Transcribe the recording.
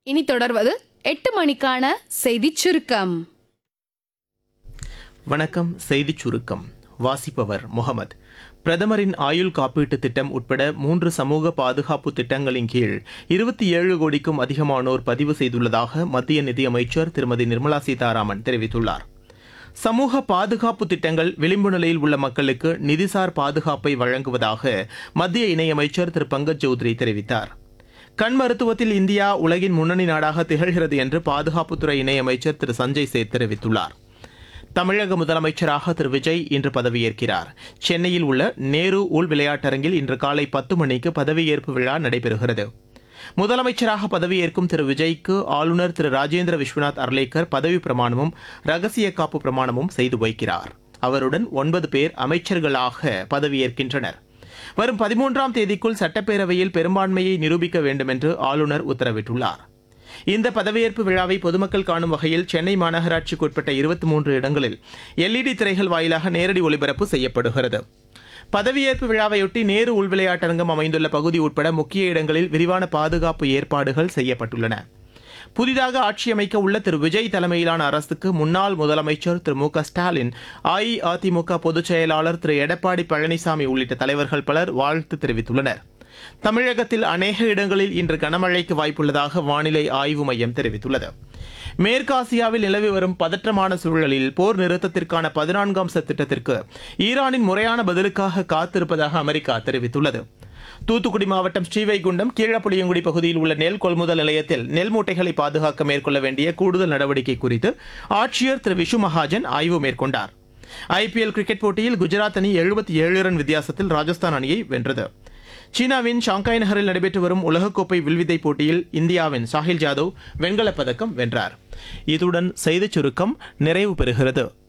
இனி தொடர்வது எட்டு மணிக்கான செய்திச் சுருக்கம் வணக்கம் செய்திச் சுருக்கம் வாசிப்பவர் முகமது பிரதமரின் ஆயுள் காப்பீட்டு திட்டம் உட்பட மூன்று சமூக பாதுகாப்பு திட்டங்களின் கீழ் இருபத்தி ஏழு கோடிக்கும் அதிகமானோர் பதிவு செய்துள்ளதாக மத்திய நிதியமைச்சர் திருமதி நிர்மலா சீதாராமன் தெரிவித்துள்ளார் சமூக பாதுகாப்பு திட்டங்கள் விளிம்பு நிலையில் உள்ள மக்களுக்கு நிதிசார் பாதுகாப்பை வழங்குவதாக மத்திய இணையமைச்சர் திரு பங்கஜ் சௌத்ரி தெரிவித்தார் கண் மருத்துவத்தில் இந்தியா உலகின் முன்னணி நாடாக திகழ்கிறது என்று பாதுகாப்புத்துறை இணையமைச்சர் திரு சஞ்சய் சேத் தெரிவித்துள்ளார் தமிழக முதலமைச்சராக திரு விஜய் இன்று பதவியேற்கிறார் சென்னையில் உள்ள நேரு உள் விளையாட்டரங்கில் இன்று காலை பத்து மணிக்கு பதவியேற்பு விழா நடைபெறுகிறது முதலமைச்சராக பதவியேற்கும் திரு விஜய்க்கு ஆளுநர் திரு ராஜேந்திர விஸ்வநாத் அர்லேக்கர் பதவி பிரமாணமும் ரகசிய காப்பு பிரமாணமும் செய்து வைக்கிறார் அவருடன் ஒன்பது பேர் அமைச்சர்களாக பதவியேற்கின்றனர் வரும் பதிமூன்றாம் தேதிக்குள் சட்டப்பேரவையில் பெரும்பான்மையை நிரூபிக்க வேண்டும் என்று ஆளுநர் உத்தரவிட்டுள்ளார் இந்த பதவியேற்பு விழாவை பொதுமக்கள் காணும் வகையில் சென்னை மாநகராட்சிக்கு உட்பட்ட இருபத்தி மூன்று இடங்களில் எல்இடி திரைகள் வாயிலாக நேரடி ஒளிபரப்பு செய்யப்படுகிறது பதவியேற்பு விழாவையொட்டி நேரு உள்விளையாட்டரங்கம் அமைந்துள்ள பகுதி உட்பட முக்கிய இடங்களில் விரிவான பாதுகாப்பு ஏற்பாடுகள் செய்யப்பட்டுள்ளன புதிதாக ஆட்சியமைக்க உள்ள திரு விஜய் தலைமையிலான அரசுக்கு முன்னாள் முதலமைச்சர் திரு மு க ஸ்டாலின் அஇஅதிமுக பொதுச் செயலாளர் திரு எடப்பாடி பழனிசாமி உள்ளிட்ட தலைவர்கள் பலர் வாழ்த்து தெரிவித்துள்ளனர் தமிழகத்தில் அநேக இடங்களில் இன்று கனமழைக்கு வாய்ப்புள்ளதாக வானிலை ஆய்வு மையம் தெரிவித்துள்ளது மேற்காசியாவில் நிலவி வரும் பதற்றமான சூழலில் போர் நிறுத்தத்திற்கான பதினான்காம் அம்ச திட்டத்திற்கு ஈரானின் முறையான பதிலுக்காக காத்திருப்பதாக அமெரிக்கா தெரிவித்துள்ளது தூத்துக்குடி மாவட்டம் ஸ்ரீவைகுண்டம் கீழப்புளியங்குடி பகுதியில் உள்ள நெல் கொள்முதல் நிலையத்தில் நெல் மூட்டைகளை பாதுகாக்க மேற்கொள்ள வேண்டிய கூடுதல் நடவடிக்கை குறித்து ஆட்சியர் திரு விஷு மகாஜன் ஆய்வு மேற்கொண்டார் ஐபிஎல் கிரிக்கெட் போட்டியில் குஜராத் அணி எழுபத்தி ஏழு ரன் வித்தியாசத்தில் ராஜஸ்தான் அணியை வென்றது சீனாவின் ஷாங்காய் நகரில் நடைபெற்று வரும் உலகக்கோப்பை வில்வித்தை போட்டியில் இந்தியாவின் சாஹில் ஜாதவ் வெண்கலப் பதக்கம் வென்றார் இதுடன் செய்திச் சுருக்கம் நிறைவு பெறுகிறது